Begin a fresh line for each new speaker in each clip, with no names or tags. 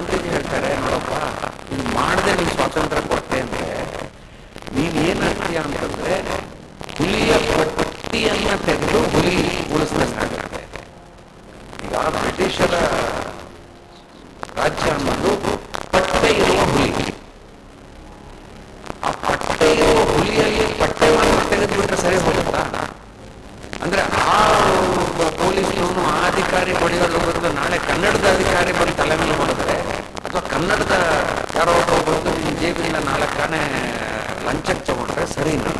ಗಾಂಧೀಜಿ ಹೇಳ್ತಾರೆ ನೋಡಪ್ಪ ಇದು ಮಾಡದೆ ನೀವು ಸ್ವಾತಂತ್ರ್ಯ ಕೊಟ್ಟೆ ಅಂದ್ರೆ ನೀನ್ ಏನಾಗ್ತೀಯ ಅಂತಂದ್ರೆ ಹುಲಿಯ ಪಟ್ಟಿಯನ್ನ ತೆಗೆದು ಹುಲಿ ಉಳಿಸ್ದಂಗಾಗುತ್ತೆ ಈಗ ಬ್ರಿಟಿಷರ ರಾಜ್ಯ ಅನ್ನೋದು ಪಟ್ಟೆ ಇರುವ ಹುಲಿ ಆ ಪಟ್ಟೆ ಇರುವ ಹುಲಿಯಲ್ಲಿ ಪಟ್ಟೆ ಮಾತ್ರ ತೆಗೆದುಬಿಟ್ರೆ ಸರಿ ಹೋಗುತ್ತಾ ಅಂದ್ರೆ ಆ ಒಬ್ಬ ಪೊಲೀಸ್ನವನು ಆ ಅಧಿಕಾರಿ ಹೊಡೆಯೋದು ಬದಲು ನಾಳೆ ಕನ್ನಡದ ಅಧಿಕಾರಿ ಬಂದು ತಲೆ ಮೇಲೆ ಮಾಡಿದ್ರೆ ಅಥವಾ ಕನ್ನಡದ ಯಾರೋ ಒಬ್ಬ ಬಂದು ನಿನ್ನ ಜೇಬಿಂದ ನಾಲ್ಕಾನೆ ಲಂಚಕ್ಕೆ ತಗೊಂಡ್ರೆ ಸರಿನಾ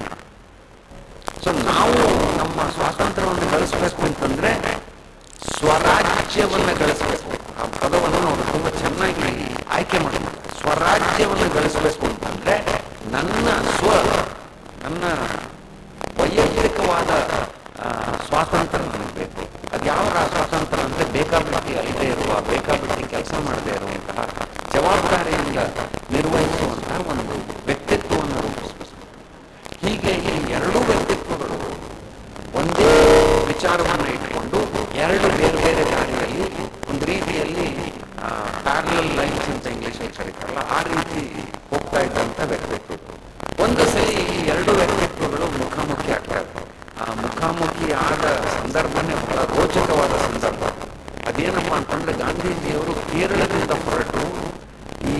ಸೊ ನಾವು ನಮ್ಮ ಸ್ವಾತಂತ್ರ್ಯವನ್ನು ಗಳಿಸ್ಬೇಕು ಅಂತಂದ್ರೆ ಸ್ವರಾಜ್ಯವನ್ನ ಗಳಿಸಬೇಕು ಆ ಪದವನ್ನು ಅವರು ತುಂಬಾ ಚೆನ್ನಾಗಿ ಆಯ್ಕೆ ಮಾಡಿದ್ದಾರೆ ಸ್ವರಾಜ್ಯವನ್ನು ಗಳಿಸಬೇಕು ಅಂತಂದ್ರೆ ನನ್ನ ಸ್ವ ನನ್ನ ವೈಯಕ್ತಿಕವಾದ ಆ, ಸ್ವಾತಂತ್ರ್ಯ ನನಗೆ ಬೇಕು ಅದು ಯಾವ ರಾ- ಸ್ವಾತಂತ್ರ್ಯ ಅಂದ್ರೆ ಬೇಕಾಬಿಟ್ಟಿ ಅಲ್ಲದೆ ಇರುವ ಬೇಕಾಬಿಟ್ಟಿ ಕೆಲಸ ಮಾಡದೇ ಇರುವಂತಹ ಜವಾಬ್ದಾರಿಯಿಂದ ನಿರ್ವಹಿಸುವಂತಹ ಒಂದು ವ್ಯಕ್ತಿತ್ವವನ್ನು ರೂಪಿಸಬೇಕು ಹೀಗೆ ಈ ಎರಡೂ ವ್ಯಕ್ತಿತ್ವಗಳು ಒಂದೇ ವಿಚಾರವನ್ನು ಇಟ್ಕೊಂಡು ಎರಡು ಬೇರೆ ಬೇರೆ ದಾರಿಯಲ್ಲಿ ಒಂದು ರೀತಿಯಲ್ಲಿ ಪ್ಯಾರಲಲ್ ಲೈನ್ಸ್ ಅಂತ ಇಂಗ್ಲಿಷಲ್ಲಿ ಕರೀತಾರಲ್ಲ ಆ ರೀತಿ ಹೋಗ್ತಾ ಇದ್ದಂಥ ವ್ಯಕ್ತಿತ್ವ ಒಂದು ಸಲ ಈ ಎರಡು ವ್ಯಕ್ತಿತ್ವಗಳು ಮುಖಾಮುಖಿ ಆಗ್ತಾ ಇರ್ತವೆ ಆ ಮುಖಾಮುಖಿ ಆದ ಸಂದರ್ಭನೇ ಬಹಳ ರೋಚಕವಾದ ಸಂದರ್ಭ ಅದೇನಪ್ಪ ಅಂತಂದ್ರೆ ಗಾಂಧೀಜಿಯವರು ಕೇರಳದಿಂದ ಹೊರಟು ಈ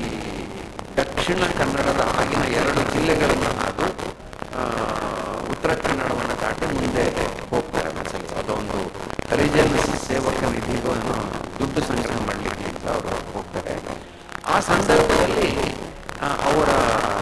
ದಕ್ಷಿಣ ಕನ್ನಡದ ಆಗಿನ ಎರಡು ಜಿಲ್ಲೆಗಳನ್ನು ಹಾದು ಆ, ಉತ್ತರ ಕನ್ನಡವನ್ನು ದಾಟಿ ಮುಂದೆ ಹೋಗ್ತಾರೆ ಒಂದ್ಸಲ ಅದೊಂದು ಹರಿಜನ ಸೇವಕ ನಿಧಿಗೂ ಏನೋ ದುಡ್ಡು ಸಂಗ್ರಹ ಮಾಡಲಿಕ್ಕೆ ಅಂತ ಅವರು ಹೋಗ್ತಾರೆ ಆ ಸಂದರ್ಭದಲ್ಲಿ ಆ, ಅವರ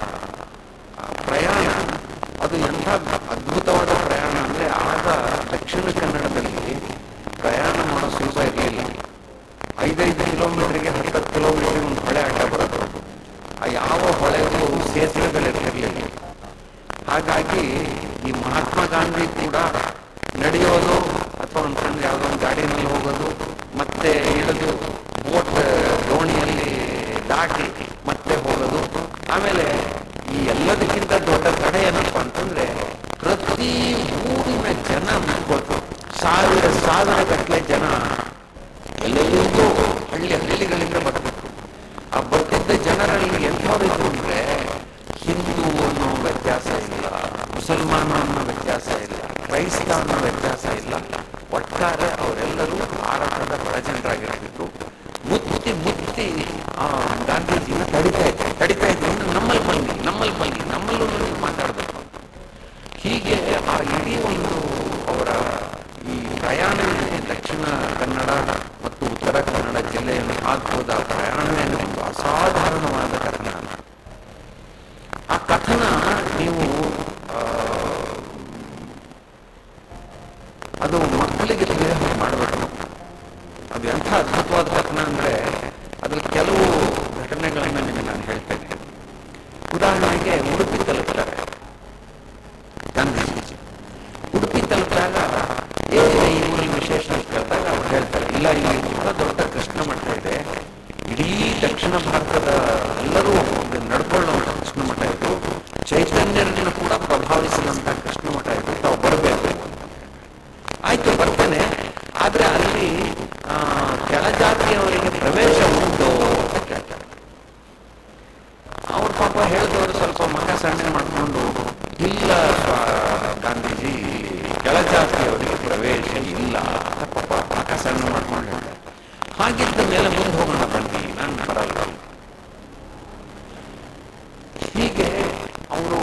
ಆ, ಪ್ರಯಾಣ ಅದು ಎಂಥ ಅದ್ಭುತವಾದ ಪ್ರಯಾಣ ಅಂದ್ರೆ ಆಗ ದಕ್ಷಿಣ ಕನ್ನಡದಲ್ಲಿ ಪ್ರಯಾಣ ಮಾಡೋ ಸುಲಭ ಇರಲಿಲ್ಲ ಐದೈದು ಕಿಲೋಮೀಟರ್ಗೆ ಹತ್ತತ್ತು ಕಿಲೋಮೀಟರ್ಗೆ ಒಂದು ಹೊಳೆ ಅಡ್ಡ ಬರೋದು ಆ ಯಾವ ಹೊಳೆಗೂ ಸೇತುವೆಗಳಿರ್ತಿರ್ಲಿಲ್ಲ ಹಾಗಾಗಿ ಈ ಮಹಾತ್ಮ ಗಾಂಧಿ ಕೂಡ ನಡೆಯೋದು ಅಥವಾ ಅಂತಂದ್ರೆ ಯಾವುದೋ ಒಂದು ಗಾಡಿನಲ್ಲಿ ಹೋಗೋದು ಮತ್ತೆ ಇಳಿದು ಬೋಟ್ ದೋಣಿಯಲ್ಲಿ ದಾಟಿ ಮತ್ತೆ ಹೋಗೋದು ಆಮೇಲೆ ಈ ಎಲ್ಲದಕ್ಕಿಂತ ದೊಡ್ಡ ತಡೆ ಏನಪ್ಪ ಅಂತಂದ್ರೆ ಪ್ರತಿ ಊರಿನ ಜನ ಮುಗ್ಬೋದು ಸಾವಿರ ಸಾವಿರ ಗಟ್ಟಲೆ ಜನ ಎಲ್ಲೆಲ್ಲಿಂದೋ ಹಳ್ಳಿ ಹಳ್ಳಿಗಳಿಂದ ಬರ್ತಿತ್ತು ಆ ಬರ್ತಿದ್ದ ಜನರಲ್ಲಿ ಎಂಥವ್ರಿದ್ರು ಅಂದ್ರೆ ಹಿಂದೂ ಅನ್ನೋ ವ್ಯತ್ಯಾಸ ಇಲ್ಲ ಮುಸಲ್ಮಾನ ಅನ್ನೋ ವ್ಯತ್ಯಾಸ ಇಲ್ಲ ಕ್ರೈಸ್ತ ಅನ್ನೋ ವ್ಯತ್ಯಾಸ ಇಲ್ಲ ಒಟ್ಟಾರೆ ಅವರೆಲ್ಲರೂ ಭಾರತದ ಬಡ ಜನರಾಗಿರ್ತಿದ್ರು ಮುತ್ತಿ ಮುತ್ತಿ ಆ ಗಾಂಧೀಜಿನ ತಡಿತಾ ಇದ್ರು ತಡಿತಾ ಇದ್ರು ಅಂದ್ರೆ ನಮ್ಮಲ್ಲಿ ಬನ್ನಿ ನಮ್ಮಲ್ಲಿ ಬನ್ನಿ ನಮ್ಮಲ್ಲೂ ನೀವು ಮಾತಾಡಬೇಕು ಅಂತ ಹೀಗೆ ಆ ಇಡೀ ಒಂದು ಅವರ ಈ ಪ್ರಯಾಣ ಏನಿದೆ, ದಕ್ಷಿಣ ಕನ್ನಡ ಮತ್ತು ಉತ್ತರ ಕನ್ನಡ ಜಿಲ್ಲೆಯನ್ನು ಹಾಕುವುದ ಪ್ರಯಾಣವೇ ಒಂದು ಅಸಾಧಾರಣವಾದ ಕಥನ ಆ ಕಥನ ನೀವು ಆ, ಅದು ಮಕ್ಕಳಿಗೆ ತಿಳಿಯ ಮಾಡಬೇಕು ಅದು ಎಂಥ ಅದ್ಭುತವಾದ ಕಥನ ಅಂದ್ರೆ ಅದ್ರಲ್ಲಿ ಕೆಲವು ಘಟನೆಗಳನ್ನ ನಿಮಗೆ ನಾನು ಹೇಳ್ತೇನೆ ಉದಾಹರಣೆಗೆ ಉಡುಪಿ ತಲುಪ್ತಾರೆ ಗಾಂಧೀಜಿ ಉಡುಪಿ ತಲುಪಿದಾಗ ಏನಿದೆ ಈ ಊರಲ್ಲಿ ವಿಶೇಷ ಅಂತ ಕೇಳಿದಾಗ ಅವ್ರು ಹೇಳ್ತಾರೆ ಇಲ್ಲ ಇಲ್ಲಿ ಬಹಳ ದೊಡ್ಡ ಕೃಷ್ಣ ಮಠ ಇದೆ ಇಡೀ ದಕ್ಷಿಣ ಭಾರತದ ಎಲ್ಲರೂ ಇದು ನಡ್ಕೊಳ್ಳುವಂಥ ಕೃಷ್ಣ ಮಠ ಇದು ಚೈತನ್ಯರನ್ನು ಕೂಡ ಪ್ರಭಾವಿಸಿದಂಥ ಕೃಷ್ಣ ಮಠ ಇದು ತಾವು ಬರಬೇಕು ಆಯ್ತು ಬರ್ತೇನೆ ಆದ್ರೆ ಅಲ್ಲಿ ಆ, ಕೆಳಜಾತಿಯವರಿಗೆ ಪ್ರವೇಶ ಉಂಟು ಅಂತ ಕೇಳ್ತಾರೆ ಅವ್ರ ಪಾಪ ಹೇಳಿದವರು ಸ್ವಲ್ಪ ಮಗ ಸಣ್ಣ ಮಾಡ್ಕೊಂಡು ಇಲ್ಲ ಸ್ವ- ಗಾಂಧೀಜಿ ಕೆಳಜಾತಿಯವರಿಗೆ ಪ್ರವೇಶ ಇಲ್ಲ ಅಂತ ಪಾಪ ಮಗ ಸಣ್ಣ ಮಾಡ್ಕೊಂಡು ಹೇಳ್ತಾರೆ ಹಾಗಿದ್ದ ಮೇಲೆ ಮುಂದೆ ಹೋಗೋಣ ಬನ್ನಿ ನಾನು ಬರಲ್ಲ ಹೀಗೆ ಅವರು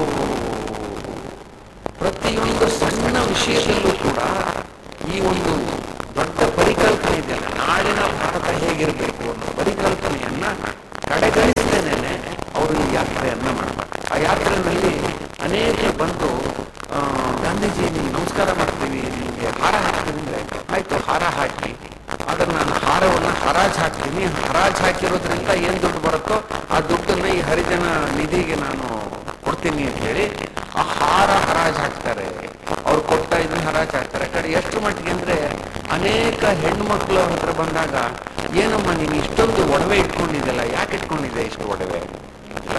ಪ್ರತಿಯೊಂದು ಸಣ್ಣ ವಿಷಯದಲ್ಲೂ ಕೂಡ ಈ ಒಂದು ದೊಡ್ಡ ಪರಿಕಲ್ಪನೆ ಇದೆಯಲ್ಲ ನಾಳಿನ ಭಾರತ ಹೇಗಿರಬೇಕು ಅನ್ನೋ ಪರಿಕಲ್ಪನೆಯನ್ನ ಕಡೆಗಣಿಸದೇನೆ ಅವರು ಈ ಯಾತ್ರೆಯನ್ನ ಮಾಡ್ತಾರೆ ಆ ಯಾತ್ರೆಯಲ್ಲಿ ಅನೇಕ ಬಂದು ಆ, ಗಾಂಧೀಜಿ ನೀವು ನಮಸ್ಕಾರ ಮಾಡ್ತೀವಿ ನಿಮಗೆ ಹಾರ ಹಾಕ್ತೀವಿ ಅಂದ್ರೆ ಆಯ್ತು ಹಾರ ಹಾಕಿ ಆದ್ರೆ ನಾನು ಹಾರವನ್ನ ಹರಾಜ್ ಹಾಕ್ತೀನಿ ಹರಾಜ್ ಹಾಕಿರೋದ್ರಿಂದ ಏನ್ ದುಡ್ಡು ಬರುತ್ತೋ ಆ ದುಡ್ಡನ್ನ ಈ ಹರಿಜನ ನಿಧಿಗೆ ನಾನು ಕೊಡ್ತೀನಿ ಅಂತ ಹೇಳಿ ಆ ಹಾರ ಹರಾಜ್ ಹಾಕ್ತಾರೆ ಅವ್ರು ಕೊಟ್ಟ ಇದನ್ನ ಹರಾಜ್ ಹಾಕ್ತಾರೆ ಕಡೆ ಎಷ್ಟು ಮಟ್ಟಿಗೆ ಅಂದ್ರೆ ಅನೇಕ ಹೆಣ್ಮಕ್ಳು ಹತ್ರ ಬಂದಾಗ ಏನಮ್ಮ ನೀನು ಇಷ್ಟೊಂದು ಒಡವೆ ಇಟ್ಕೊಂಡಿದ್ದೆಲ್ಲ ಯಾಕೆ ಇಟ್ಕೊಂಡಿದ್ದೆ ಇಷ್ಟು ಒಡವೆ